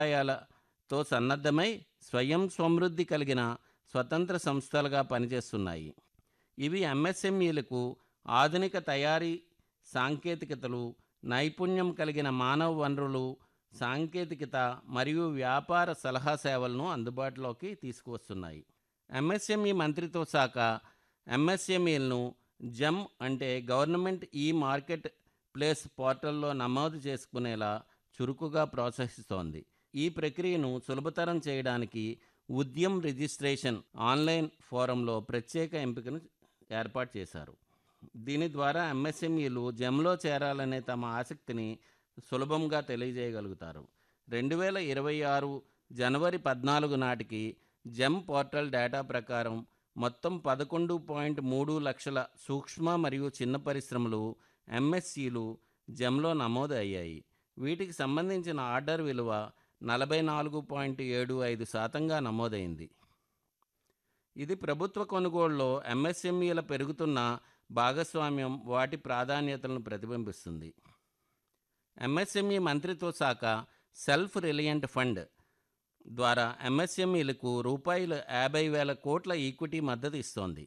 ఆదాయాలతో సన్నద్ధమై స్వయం సమృద్ధి కలిగిన స్వతంత్ర సంస్థలుగా పనిచేస్తున్నాయి ఇవి ఎంఎస్ఎంఈలకు ఆధునిక తయారీ సాంకేతికతలు నైపుణ్యం కలిగిన మానవ వనరులు సాంకేతికత మరియు వ్యాపార సలహా సేవలను అందుబాటులోకి తీసుకువస్తున్నాయి ఎంఎస్ఎంఈ మంత్రిత్వ శాఖ ఎంఎస్ఎంఈలను జమ్ అంటే గవర్నమెంట్ ఈ మార్కెట్ ప్లేస్ పోర్టల్లో నమోదు చేసుకునేలా చురుకుగా ప్రోత్సహిస్తోంది ఈ ప్రక్రియను సులభతరం చేయడానికి ఉద్యమ్ రిజిస్ట్రేషన్ ఆన్లైన్ ఫోరంలో ప్రత్యేక ఎంపికను ఏర్పాటు చేశారు దీని ద్వారా ఎంఎస్ఎంఈలు జెమ్లో చేరాలనే తమ ఆసక్తిని సులభంగా తెలియజేయగలుగుతారు రెండు వేల ఇరవై ఆరు జనవరి పద్నాలుగు నాటికి జెమ్ పోర్టల్ డేటా ప్రకారం మొత్తం పదకొండు పాయింట్ మూడు లక్షల సూక్ష్మ మరియు చిన్న పరిశ్రమలు ఎంఎస్సీలు జెమ్లో నమోదు అయ్యాయి వీటికి సంబంధించిన ఆర్డర్ విలువ నలభై నాలుగు పాయింట్ ఏడు ఐదు శాతంగా నమోదైంది ఇది ప్రభుత్వ కొనుగోలులో ఎంఎస్ఎంఈల పెరుగుతున్న భాగస్వామ్యం వాటి ప్రాధాన్యతలను ప్రతిబింబిస్తుంది ఎంఎస్ఎంఈ మంత్రిత్వ శాఖ సెల్ఫ్ రిలయంట్ ఫండ్ ద్వారా ఎంఎస్ఎంఈలకు రూపాయలు యాభై వేల కోట్ల ఈక్విటీ మద్దతు ఇస్తోంది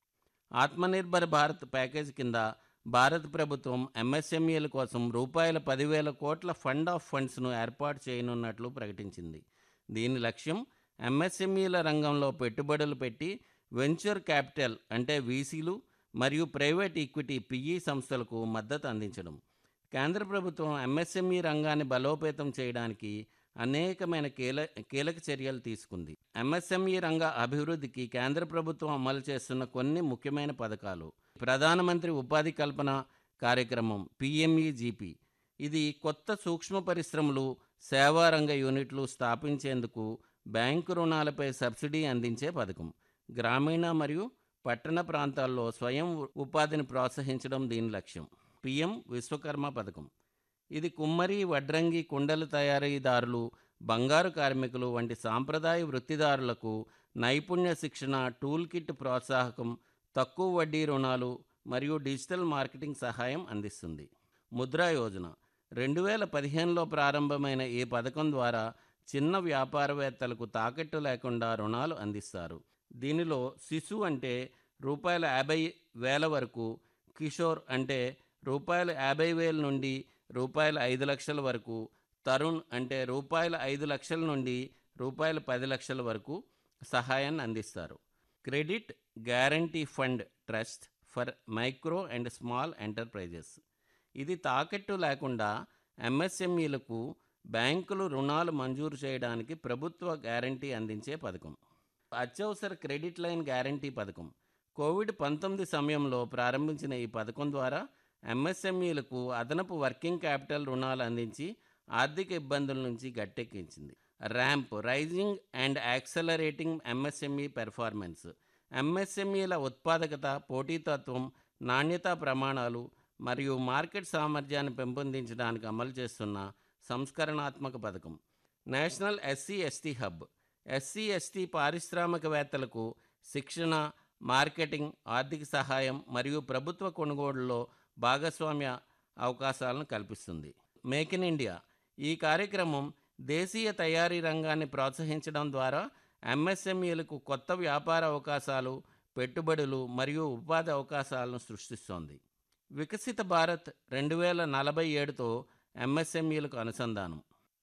ఆత్మనిర్భర్ భారత్ ప్యాకేజ్ కింద భారత ప్రభుత్వం ఎంఎస్ఎంఈల కోసం రూపాయల పదివేల కోట్ల ఫండ్ ఆఫ్ ఫండ్స్ను ఏర్పాటు చేయనున్నట్లు ప్రకటించింది దీని లక్ష్యం ఎంఎస్ఎంఈల రంగంలో పెట్టుబడులు పెట్టి వెంచర్ క్యాపిటల్ అంటే వీసీలు మరియు ప్రైవేట్ ఈక్విటీ పిఈ సంస్థలకు మద్దతు అందించడం కేంద్ర ప్రభుత్వం ఎంఎస్ఎంఈ రంగాన్ని బలోపేతం చేయడానికి అనేకమైన కీల కీలక చర్యలు తీసుకుంది ఎంఎస్ఎంఈ రంగ అభివృద్ధికి కేంద్ర ప్రభుత్వం అమలు చేస్తున్న కొన్ని ముఖ్యమైన పథకాలు ప్రధానమంత్రి ఉపాధి కల్పన కార్యక్రమం పిఎంఈజీపీ ఇది కొత్త సూక్ష్మ పరిశ్రమలు సేవా రంగ యూనిట్లు స్థాపించేందుకు బ్యాంకు రుణాలపై సబ్సిడీ అందించే పథకం గ్రామీణ మరియు పట్టణ ప్రాంతాల్లో స్వయం ఉపాధిని ప్రోత్సహించడం దీని లక్ష్యం పిఎం విశ్వకర్మ పథకం ఇది కుమ్మరి వడ్రంగి కుండల తయారీదారులు బంగారు కార్మికులు వంటి సాంప్రదాయ వృత్తిదారులకు నైపుణ్య శిక్షణ టూల్ కిట్ ప్రోత్సాహకం తక్కువ వడ్డీ రుణాలు మరియు డిజిటల్ మార్కెటింగ్ సహాయం అందిస్తుంది ముద్రా యోజన రెండు వేల పదిహేనులో ప్రారంభమైన ఈ పథకం ద్వారా చిన్న వ్యాపారవేత్తలకు తాకట్టు లేకుండా రుణాలు అందిస్తారు దీనిలో శిశు అంటే రూపాయల యాభై వేల వరకు కిషోర్ అంటే రూపాయల యాభై వేల నుండి రూపాయల ఐదు లక్షల వరకు తరుణ్ అంటే రూపాయల ఐదు లక్షల నుండి రూపాయల పది లక్షల వరకు సహాయాన్ని అందిస్తారు credit guarantee fund trust for micro and small enterprises ఇది తాకట్టు లేకుండా ఎంఎస్ఎంఈలకు బ్యాంకులు రుణాలు మంజూరు చేయడానికి ప్రభుత్వ గ్యారంటీ అందించే పథకం అత్యవసర క్రెడిట్ లైన్ గ్యారంటీ పథకం కోవిడ్ పంతొమ్మిది సమయంలో ప్రారంభించిన ఈ పథకం ద్వారా ఎంఎస్ఎంఈలకు అదనపు వర్కింగ్ క్యాపిటల్ రుణాలు అందించి ఆర్థిక ఇబ్బందుల నుంచి గట్టెక్కించింది ramp raising and accelerating MSME performance ఎంఎస్ఎంఈల ఉత్పాదకత పోటీతత్వం నాణ్యతా ప్రమాణాలు మరియు మార్కెట్ సామర్థ్యాన్ని పెంపొందించడానికి అమలు చేస్తున్న సంస్కరణాత్మక పథకం national SC ST hub SC ST పారిశ్రామికవేత్తలకు శిక్షణ మార్కెటింగ్ ఆర్థిక సహాయం మరియు ప్రభుత్వ కొనుగోలులో భాగస్వామ్య అవకాశాలను కల్పిస్తుంది మేక్ ఇన్ ఇండియా ఈ కార్యక్రమం దేశీయ తయారీ రంగాన్ని ప్రోత్సహించడం ద్వారా ఎంఎస్ఎంఈలకు కొత్త వ్యాపార అవకాశాలు పెట్టుబడులు మరియు ఉపాధి అవకాశాలను సృష్టిస్తోంది వికసిత భారత్ రెండు వేల నలభై ఏడుతో ఎంఎస్ఎంఈలకు అనుసంధానం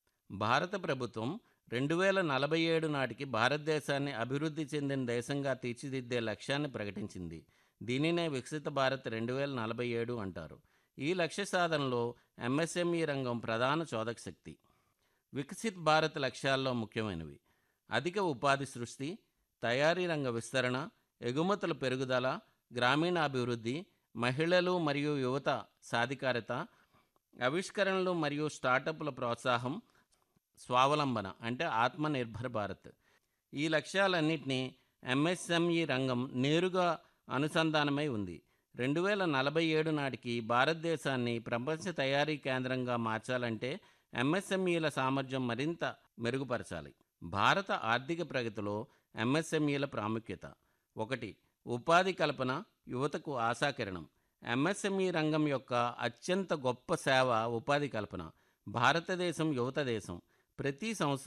భారత ప్రభుత్వం రెండు వేల నలభై ఏడు నాటికి భారతదేశాన్ని అభివృద్ధి చెందిన దేశంగా తీర్చిదిద్దే లక్ష్యాన్ని ప్రకటించింది దీనినే వికసిత భారత్ రెండు వేల నలభై ఏడు అంటారు ఈ లక్ష్య సాధనలో ఎంఎస్ఎంఈ రంగం ప్రధాన చోదక శక్తి వికసిత్ భారత్ లక్ష్యాల్లో ముఖ్యమైనవి అధిక ఉపాధి సృష్టి తయారీ రంగ విస్తరణ ఎగుమతుల పెరుగుదల గ్రామీణాభివృద్ధి మహిళలు మరియు యువత సాధికారత ఆవిష్కరణలు మరియు స్టార్టప్ల ప్రోత్సాహం స్వావలంబన అంటే ఆత్మనిర్భర్ భారత్ ఈ లక్ష్యాలన్నింటినీ ఎంఎస్ఎంఈ రంగం నేరుగా అనుసంధానమై ఉంది రెండు వేల నలభై ఏడు నాటికి భారతదేశాన్ని ప్రపంచ తయారీ కేంద్రంగా మార్చాలంటే ఎంఎస్ఎంఈల సామర్థ్యం మరింత మెరుగుపరచాలి భారత ఆర్థిక ప్రగతిలో ఎంఎస్ఎంఈల ప్రాముఖ్యత ఒకటి ఉపాధి కల్పన యువతకు ఆశాకిరణం ఎంఎస్ఎంఈ రంగం యొక్క అత్యంత గొప్ప సేవ ఉపాధి కల్పన భారతదేశం యువత దేశం ప్రతి సంవత్సరం